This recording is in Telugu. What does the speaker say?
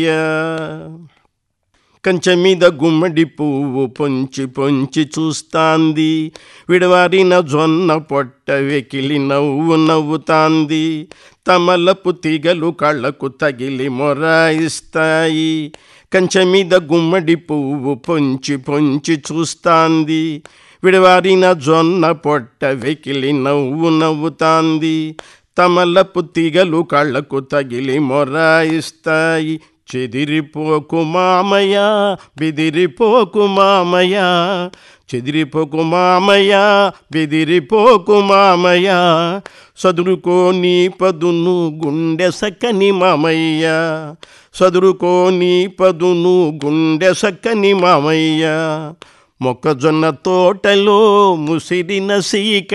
కంచె మీద గుమ్మడి పువ్వు పొంచి పొంచి చూస్తాంది విడవారిన జొన్న పొట్ట వెకిలి నవ్వు నవ్వుతాంది తమలపు తీగలు కళ్ళకు తగిలి మొరాయిస్తాయి కంచె మీద గుమ్మడి పువ్వు పొంచి పొంచి చూస్తాంది విడవారిన జొన్న పొట్ట వెకిలి నవ్వు నవ్వుతాంది తమలపు తీగలు కళ్ళకు తగిలి మొరాయిస్తాయి చెదిరిపోకు మామయ్య బెదిరిపోకు మామయ్య చెదిరిపోకు మామయ్య బెదిరిపోకు మామయ్య సదురుకో నీ పదును గుండె సక్కని మామయ్య సదురుకో నీ పదును గుండె సక్కని మామయ్య మొక్కజొన్న తోటలో ముసిరిన సీక